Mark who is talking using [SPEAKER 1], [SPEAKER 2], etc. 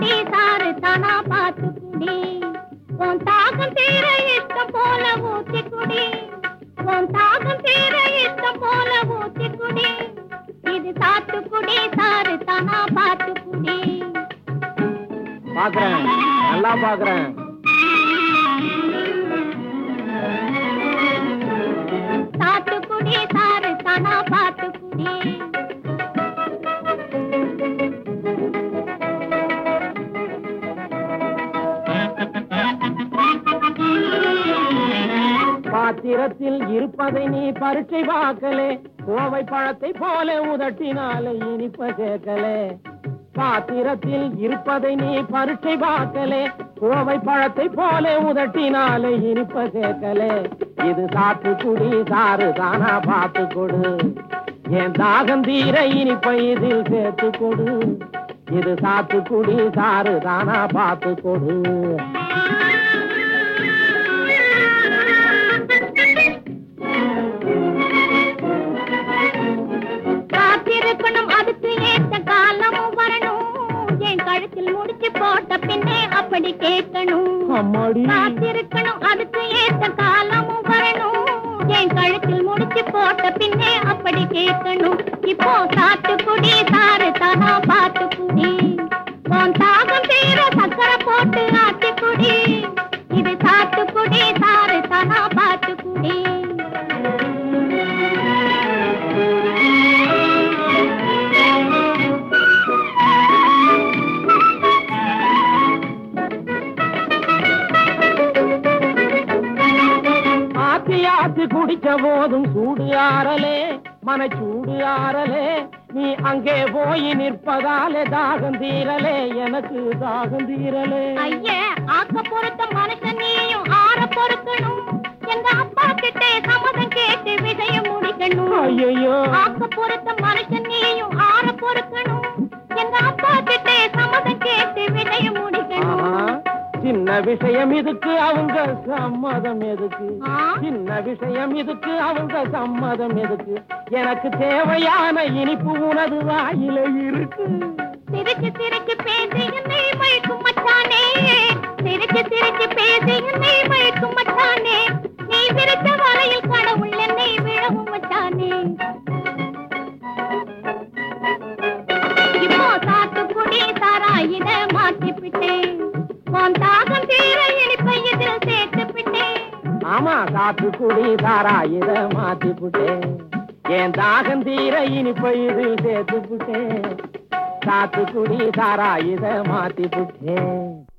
[SPEAKER 1] குடி சாறு தானா பார்த்து குடி உன் தாகம் தீர இஷ்டம் போல ஊத்தி குடி உன் தாகம் தீர இஷ்டம் போல ஊத்தி குடி இது சாத்துக்குடி சாறு தானா பார்த்து குடி
[SPEAKER 2] பாக்குறேன் நல்லா பாக்குறேன்
[SPEAKER 1] சாத்துக்குடி சாறு தானா பார்த்து குடி
[SPEAKER 2] பாத்திரத்தில் இருப்பதை நீ பரீட்சை பார்க்கலே கோவை பழத்தை போல உதட்டினாலே இனிப்ப கேட்கலே பாத்திரத்தில் இருப்பதை நீ பரீட்சை பார்க்கலே கோவை பழத்தை போல உதட்டினாலே இனிப்ப கேட்கலே இது சாத்து குடி சாறு தானா பார்த்து கொடு என் தாகம் தீர இனிப்பை இதில் சேர்த்து கொடு இது சாத்து குடி சாறு தானா பார்த்து கொடு
[SPEAKER 1] காத்திருக்கணும் அதுக்கு ஏத்த காலமும் வரணும் என் கழுத்தில் முடிச்சு போட்ட பின்னே அப்படி கேட்கணும்
[SPEAKER 2] அம்மாடி
[SPEAKER 1] காத்திருக்கணும் அதுக்கு ஏத்த காலமும் வரணும் என் கழுத்தில் முடிச்சு போட்ட பின்னே அப்படி கேட்கணும் இப்போ சாத்துக்குடி சாறு தானா பார்த்து குடி உன் தாகம் தீர சக்கரை போட்டு ஆத்தி குடி இது சாத்துக்குடி சாறு தானா பார்த்து குடி
[SPEAKER 2] ஆத்தி ஆத்தி குடிச்ச போதும் சூடு ஆறலே மனச்சூடு ஆறலே நீ அங்கே போய் நிற்பதாலே தாகம் தீரலே எனக்கு தாகம் தீரலே
[SPEAKER 1] ஐயே ஆக்க பொறுத்த மனுஷன் நீயும் ஆற பொறுக்கணும் எங்க அப்பா கிட்ட சம்மதம் கேட்டு விஷயம் முடிக்கணும்
[SPEAKER 2] ஐயோ
[SPEAKER 1] ஆக்க பொறுத்த மனுஷன் நீயும் ஆற பொறுக்கணும் எங்க அப்பா கிட்ட சம்மதம் கேட்டு விஷயம் முடிக்கணும்
[SPEAKER 2] சின்ன விஷயம் இதுக்கு அவங்க சம்மதம் எதுக்கு
[SPEAKER 1] ஆ?
[SPEAKER 2] சின்ன விஷயம் இதுக்கு அவங்க சம்மதம் எதுக்கு எனக்கு தேவையான இனிப்பு உனது வாயில இருக்கு
[SPEAKER 1] சிரிச்சு சிரிச்சு பேசி என்னை மயக்கும் மச்சானே சிரிச்சு சிரிச்சு பேசி என்னை மயக்கும் மச்சானே நீ விரித்த வலையில் கடவுள் என்னை விழவும் மச்சானே இப்போ சாத்துக்குடி சாராயிட மாட்டிப்பிட்டேன் உன் தாகம் தீர இனிப்பை இதில் சேர்த்துப்பிட்டேன்
[SPEAKER 2] ஆமா சாத்துக்குடி தாரா இத மாத்தி புட்டேன் என் தாகம் தீர இனிப்பை இதில் சேர்த்து புட்டேன் சாத்துக்குடி தாரா இத மாத்தி புட்டேன்